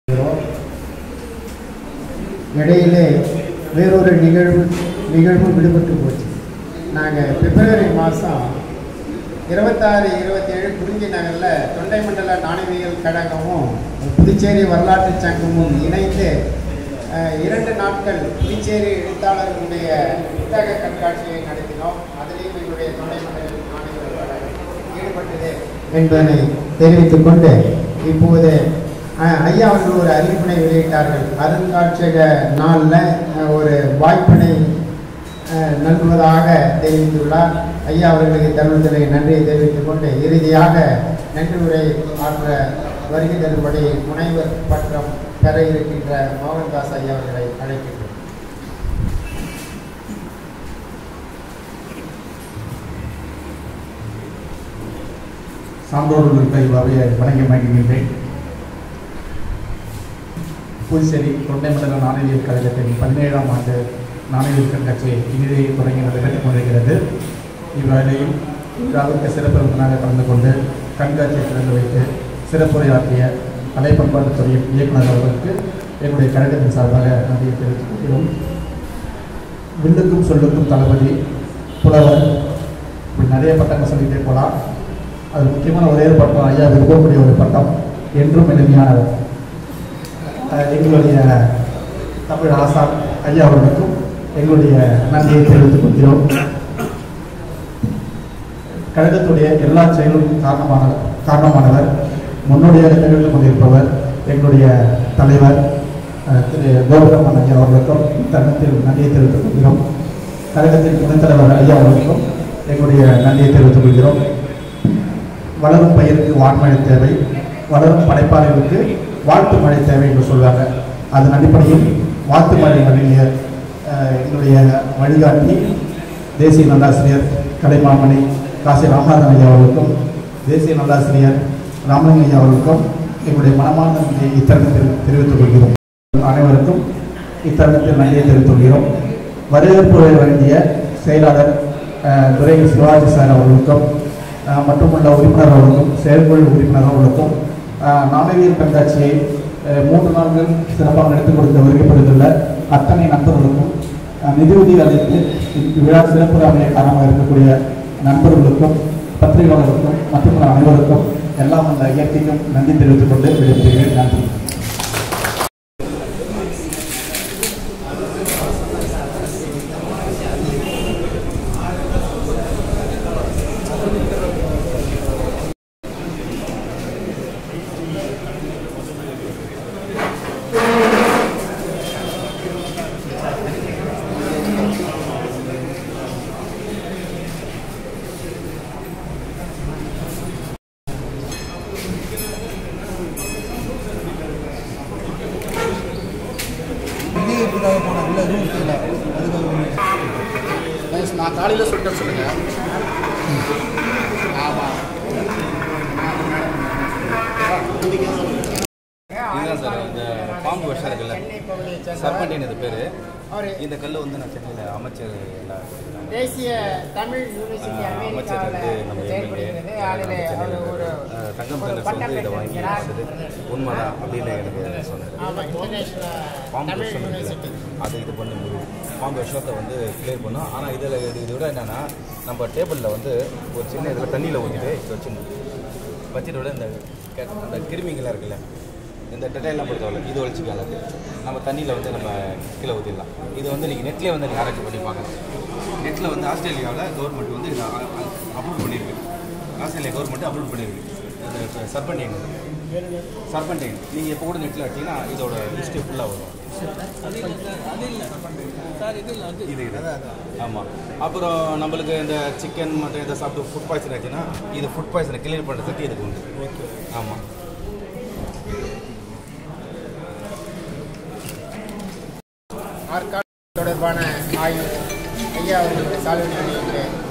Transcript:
இருக்கிறோம். இடையிலே வேறொரு நிகழ்வு நிகழ்வு விடுபட்டு போச்சு நாங்கள் பிப்ரவரி மாதம் இருபத்தாறு இருபத்தேழு குறிஞ்சி நகரில் தொண்டை மண்டல நாணயவியல் கழகமும் புதுச்சேரி வரலாற்று சங்கமும் இணைந்து அஹ், இரண்டு நாட்கள் புதுச்சேரி எழுத்தாளர்களுடைய புத்தக கண்காட்சியை நடத்தினோம் அதிலேயும் எங்களுடைய தொண்டை மண்டல நாணயவியல் கழகம் ஈடுபட்டது என்பதனை தெரிவித்துக் கொண்டு இப்போது அஹ், ஐயா அவர்கள் ஒரு அறிவிப்பினை வெளியிட்டார்கள் அருங்காட்சியக நாளில் அஹ், ஒரு வாய்ப்பினை அஹ், நல்குவதாக தெரிவித்துள்ளார் ஐயா அவர்களுக்கு தருணத்தில் நன்றியை தெரிவித்துக் கொண்டு இறுதியாக நன்றி உரை ஆற்ற வருகை தரும்படி முனைவர் பட்டம் பெற இருக்கின்ற மோகன்தாஸ் ஐயா அவர்களை அழைக்கின்றோம் சான்றோர்களுக்கு இவ்வாறு வழங்கி மகிழ்கின்றேன் புதுச்சேரி தொண்டை மண்டல நாணயவியல் கழகத்தின் பதினேழாம் ஆண்டு நாணயவியல் கண்காட்சி இனிதே தொடங்கி நடைபெற்றுக் கொண்டிருக்கிறது இவ்வேளையில் விழாவிற்கு சிறப்பு விருந்தினராக கலந்து கொண்டு கண்காட்சியை திறந்து வைத்து சிறப்புரையாற்றிய கலை பண்பாட்டுத்துறையின் இயக்குனர் அவர்களுக்கு எங்களுடைய கழகத்தின் சார்பாக நன்றியை தெரிவித்துக் கொள்கிறோம் வில்லுக்கும் சொல்லுக்கும் தளபதி புலவர் இப்படி நிறைய பட்டங்கள் சொல்லிட்டே போகலாம் அது முக்கியமான ஒரே ஒரு பட்டம் ஐயா விரும்பக்கூடிய ஒரு பட்டம் என்றும் எளிமையானவர் அஹ் எங்களுடைய தமிழ் ஆசான் ஐயா அவர்களுக்கும் எங்களுடைய நன்றியை தெரிவித்துக் கொள்கிறோம் கழகத்துடைய எல்லா செயலும் காரணமான காரணமானவர் முன்னோடியாக திகழ்ந்து கொண்டிருப்பவர் எங்களுடைய தலைவர் அஹ், திரு கோபுரமன் ஐயா அவர்களுக்கும் தருணத்தில் நன்றியை தெரிவித்துக் கொள்கிறோம் கழகத்தின் துணைத் தலைவர் ஐயா அவர்களுக்கும் எங்களுடைய நன்றியை தெரிவித்துக் கொள்கிறோம் வளரும் பயிருக்கு வான்மழை தேவை வளரும் படைப்பாளர்களுக்கு வாழ்த்து மழை தேவை என்று சொல்வாங்க அதன் அடிப்படையில் வாழ்த்து மழை வழங்கிய அஹ், எங்களுடைய வழிகாட்டி தேசிய நல்லாசிரியர் கலைமாமணி காசி ராமநாதன் ஐயா அவர்களுக்கும் தேசிய நல்லாசிரியர் ராமலிங்க ஐயா அவர்களுக்கும் எங்களுடைய மனமார்ந்த நன்றியை இத்தருணத்தில் தெரிவித்துக் கொள்கிறோம் அனைவருக்கும் இத்தருணத்தில் நன்றியை தெரிவித்துக் கொள்கிறோம் வரவேற்பு உரை வழங்கிய செயலாளர் அஹ், துரை சிவாஜி சார் அவர்களுக்கும் அஹ், மட்டுமல்ல உறுப்பினர் அவர்களுக்கும் செயற்குழு உறுப்பினர் அவர்களுக்கும் அஹ், நாணயவியல் கண்காட்சியை அஹ், மூன்று நாட்கள் சிறப்பாக நடத்தி கொடுக்க வருகைப்படுத்துள்ள அத்தனை நண்பர்களுக்கும் அஹ், நிதியுதவி அளித்து இவ்விழா சிறப்பு அமைய காரணமாக இருக்கக்கூடிய நண்பர்களுக்கும் பத்திரிகையாளர்களுக்கும் மற்றும் அனைவருக்கும் எல்லாம் அந்த இயற்கைக்கும் நன்றி தெரிவித்துக் கொண்டு விடைபெறுகிறேன் நன்றி விஜயத்துக்காக போன இல்லை ரூம் இல்லை அதுக்காக நான் காலையில் சொல்லிட்டேன் சொல்லுங்க ஆமாம் இதுதான் சார் இந்த பாம்பு விஷம் இருக்குல்ல சர்பண்டின் இது பேர் அவர் இந்த கல் வந்து நான் சென்னையில் அமைச்சர் எல்லாம் தேசிய தமிழ் யூனிவர்சிட்டி ஆஹ் அமைச்சர் வந்து நம்ம அமெரிக்காவில் செயல்படுகிறது அதில் அவர் ஒரு ஆஹ் தங்கம் ஒரு தங்கஸ் பட்டம் வந்து இதை வாங்கி பெற்றிருக்கிறார். கொடுத்தது உண்மைதான் அப்படின்னு எனக்கு சொன்னார் ஆமாம் இன்டர்நேஷனல் பாம்பு தமிழ் விஷம் யூனிவர்சிட்டி இருக்குல்ல, அது இது பண்ண முடியும் பாம்பு விஷத்தை வந்து கிளியர் பண்ணோம் ஆனால் இதில் இது இதை விட என்னென்னா நம்ம டேபிளில் வந்து ஒரு சின்ன இதில் தண்ணியில் ஊற்றிட்டு இப்படி வச்சிடணும் வச்சுட்டு விட இந்த கே- அந்த கிருமிங்கெல்லாம் இருக்குல்ல இந்த டெட்டைலாம் பொறுத்தவரை இது ஒழிச்சிக்கலாம் அது நம்ம தண்ணியில் வந்து நம்ம கீழே ஊற்றிடலாம் இது வந்து நீங்கள் நெட்லேயே வந்து நீங்கள் ஆராய்ச்சி பண்ணி பார்க்கலாம் நெட்டில் வந்து ஆஸ்திரேலியாவில் கவர்மெண்ட் வந்து இதை அப்ரூவ் பண்ணியிருக்கு ஆஸ்திரேலியா கவர்மெண்ட் அப்ரூவ் பண்ணியிருக்கு இந்த சர்பன்டைன் சர்பன்டைன் நீங்கள் எப்போ கூட நெட்டில் அடிச்சிங்கன்னா இதோட லிஸ்ட்டு ஃபுல்லாக வரும் இது இது ஆமாம் அப்புறம் நம்மளுக்கு இந்த சிக்கன் மட்டன் இதை சாப்பிட்டு ஃபுட் பாய்சன் ஆச்சுன்னா இது ஃபுட் பாய்சனை கிளியர் பண்ணுறதுக்கு இதுக்கு உண்டு ஓகே ஆமாம் ஆற்காடு தொடர்பான ஆய்வு ஐயா அவர்களுக்கு சால்வை அணிவிக்கிறேன்